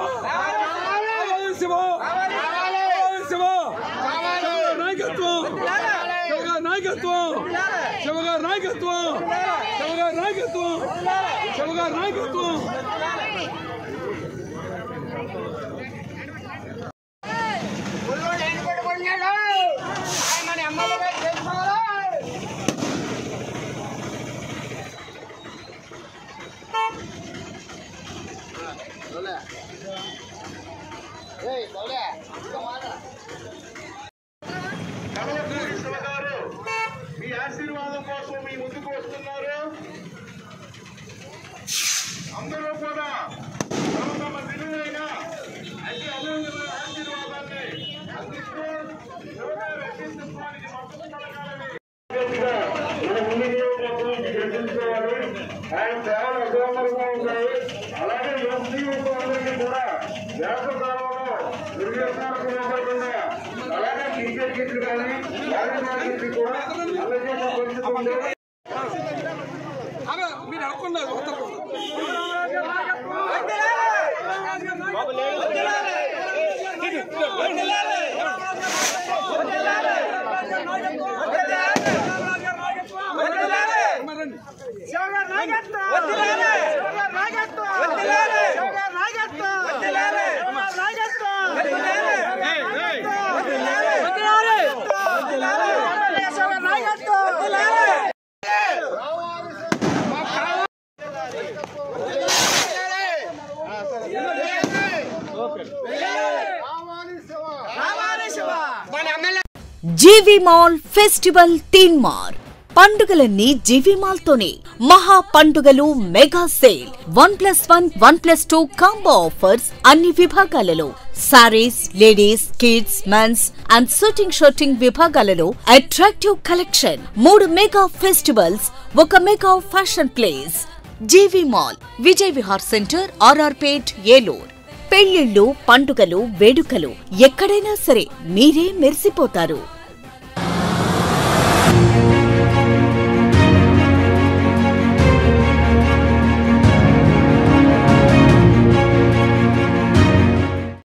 కావాలి శివ కావాలి శివ శివగారి నాయకత్వం శివగారి నాయకత్వం శివగారి నాయకత్వం శివగారి నాయకత్వం శివగారి నాయకత్వం ఒళ్ళోడు ఎండ పడుకున్నాడు ఆయన మన ఎమ్మెల్యే గారు చేసుకోవాలి కమలకృష్ణ గారు మీ ఆశీర్వాదం కోసం మీ ముందుకు వస్తున్నారు అందరూ కూడా తమ తమ విలువైన అతి అమూల్యమైన ఆశీర్వాదాన్ని అందిస్తూ యువగా రక్షించుకోవడానికి మద్దతు పలకాలని మన ముందు నియోజకవర్గం గెలిపించుకోవాలి ఆయన సేవలు అసంబరంగా ఉంటాయి అలాగే యువత యువకులందరికీ కూడా వేసవకాలంలో నిర్వ్యసనాలకు లోపడకుండా అలాగే టీచర్ కిట్లు కానీ రాజకీయ కిట్లు కూడా అందజేసి పెంచుతుంది అరే, మీరు అనుకున్న జీవి మాల్ ఫెస్టివల్ తీన్ మార్ పండుగలన్నీ జీవి మాల్ తోనే మహా పండుగలు mega sale one plus one one plus two combo offers అన్ని విభాగాలలో saris ladies kids men's and shooting shirting విభాగాలలో అట్రాక్టివ్ కలెక్షన్ మూడు మెగా ఫెస్టివల్స్ ఒక mega fashion place GV mall Vijay Vihar centre RR Pet Eluru పెళ్లిళ్ళు పండుగలు వేడుకలు ఎక్కడైనా సరే మీరే మెరిసిపోతారు